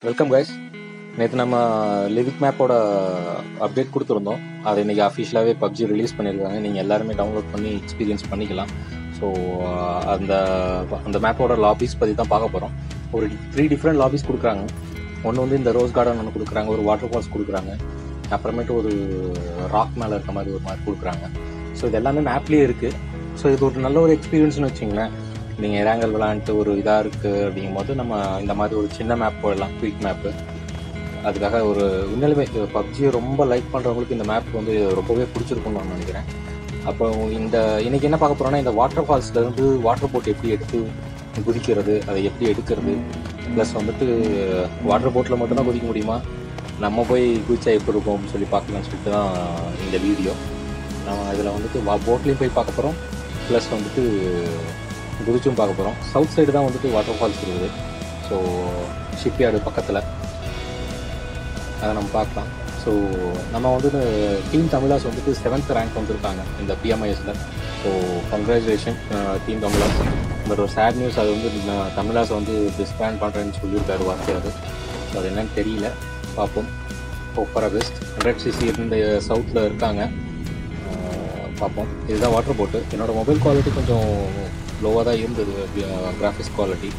welcome guys நேற்று நம்ம Livik மேப்போட update கொடுத்துருந்தோம் அதை இன்னைக்கு அஃபிஷியலாகவே பப்ஜி ரிலீஸ் பண்ணியிருக்காங்க நீங்கள் எல்லாருமே டவுன்லோட் பண்ணி எக்ஸ்பீரியன்ஸ் பண்ணிக்கலாம் ஸோ அந்த அந்த மேப்போட லாபிஸ் பற்றி தான் பார்க்க போகிறோம் ஒரு த்ரீ டிஃப்ரெண்ட் லாபிஸ் கொடுக்குறாங்க ஒன்று வந்து இந்த ரோஸ் கார்டன் ஒன்று கொடுக்குறாங்க ஒரு வாட்டர் ஃபால்ஸ் கொடுக்குறாங்க அப்புறமேட்டு ஒரு ராக் மேலே இருக்க மாதிரி ஒரு மாதிரி கொடுக்குறாங்க ஸோ இது எல்லாமே மேப்லேயே இருக்குது ஸோ இது ஒரு நல்ல ஒரு எக்ஸ்பீரியன்ஸ்னு வச்சிங்களேன் நீங்கள் இறாங்கல் விளாண்டுட்டு ஒரு இதாக இருக்குது அப்படிங்கும் போது நம்ம இந்த மாதிரி ஒரு சின்ன மேப் போடலாம் குயிக் மேப்பு அதுக்காக ஒரு உண்மையிலுமே பப்ஜியை ரொம்ப லைக் பண்ணுறவங்களுக்கு இந்த மேப் வந்து ரொம்பவே பிடிச்சிருக்கும்னு நான் நினைக்கிறேன் அப்போ இந்த இன்னைக்கு என்ன பார்க்க போகிறோம்னா இந்த வாட்டர் ஃபால்ஸ்லேருந்து வாட்டர் போட் எப்படி எடுத்து குதிக்கிறது அதை எப்படி எடுக்கிறது ப்ளஸ் வந்துட்டு வாட்டர் போட்டில் மட்டும்தான் குதிக்க முடியுமா நம்ம போய் குதிச்சா எப்படி இருக்கும் அப்படின்னு சொல்லி பார்க்கலாம்னு சொல்லிட்டு தான் இந்த வீடியோ நம்ம இதில் வந்துட்டு வா போட்லேயும் போய் பார்க்க போகிறோம் ப்ளஸ் வந்துட்டு குதிச்சும் பார்க்க போகிறோம் சவுத் சைடு தான் வந்துட்டு வாட்டர் ஃபால்ஸ் இருக்குது ஸோ ஷிப்யார்டு பக்கத்தில் அதை நம்ம பார்க்கலாம் ஸோ நம்ம வந்து டீம் தமிழாஸ் வந்துட்டு செவன்த் ரேங்க் வந்திருக்காங்க இந்த பிஎம்ஐஎஸில் ஸோ கங்க்ராச்சுலேஷன் டீம் தமிழாஸ் பட் ஒரு சேட் நியூஸ் அது வந்து நான் தமிழாஸை வந்து டிஸ்பேண்ட் பண்ணுறேன்னு சொல்லியிருக்காரு வார்த்தையார் ஸோ அது என்னன்னு தெரியல பார்ப்போம் ஹோப்பரா பெஸ்ட் ஹண்ட்ரட் சிசி இந்த சவுத்தில் இருக்காங்க அஹ் பார்ப்போம் இதுதான் வாட்டர் போட்டு என்னோட மொபைல் குவாலிட்டி கொஞ்சம் லோவாக தான் இருந்தது கிராஃபிக்ஸ் குவாலிட்டி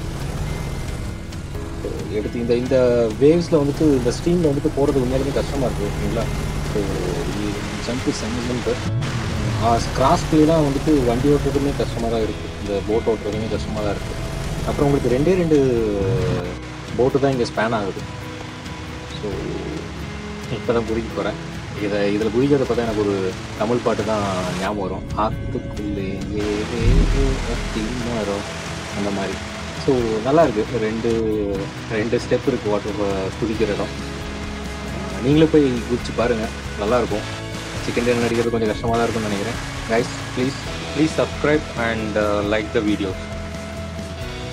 எடுத்து இந்த இந்த வேவ்ஸில் வந்துட்டு இந்த ஸ்ட்ரீமில் வந்துட்டு போகிறது உண்மையிலுமே கஷ்டமாக இருக்குது ஓகேங்களா ஸோ ஜம்ப் செம்மன்ட்டு கிராஸ் பிளேலாம் வந்துட்டு வண்டி ஓட்டுறதுமே கஷ்டமாக தான் இருக்குது இந்த போட் ஓட்டுறதுமே கஷ்டமாக தான் இருக்குது அப்புறம் உங்களுக்கு ரெண்டே ரெண்டு போட்டு தான் இங்கே ஸ்பேன் ஆகுது ஸோ இப்போ தான் குதிக்க போகிறேன் இதை இதில் குதிக்கிறத பார்த்தா எனக்கு ஒரு தமிழ் பாட்டு தான் ஞாபகம் வரும் ஆத்துக்குள்ளே வரும் அந்த மாதிரி ஸோ நல்லா இருக்கு ரெண்டு ரெண்டு ஸ்டெப் இருக்குது வாட்டர் குதிக்கிற இடம் நீங்களும் போய் குதிச்சு பாருங்கள் நல்லாயிருக்கும் சிக்கன் டின்னர் அடிக்கிறது கொஞ்சம் கஷ்டமாக தான் இருக்கும்னு நினைக்கிறேன் guys please please subscribe and like the videos